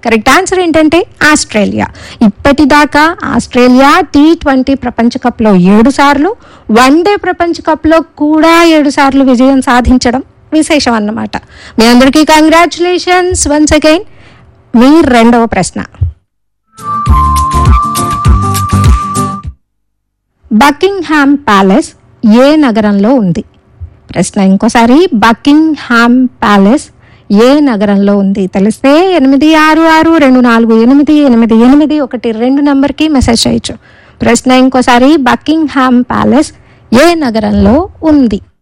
correct answer ఏంటంటే Australia ఇప్పటిదాకా Australia T twenty ప్రపంచ కప్లో ఏడు సార్లు వన్డే ప్రపంచ కప్లో కూడా ఏడు సార్లు విజయం సాధించడం విశేషం అన్నమాట మీ అందరికీ కంగ్రాచులేషన్స్ వన్స్ అగైన్ మీ రెండవ ప్రశ్న బకింగ్హామ్ ప్యాలెస్ ఏ నగరంలో ఉంది ప్రశ్న ఇంకోసారి బకింగ్హామ్ ప్యాలెస్ ఏ నగరంలో ఉంది తెలిస్తే ఎనిమిది ఆరు ఆరు రెండు నాలుగు ఎనిమిది ఎనిమిది ఎనిమిది ఒకటి రెండు నంబర్కి మెసేజ్ చేయొచ్చు ప్రశ్న ఇంకోసారి బకింగ్హామ్ ప్యాలెస్ ఏ నగరంలో ఉంది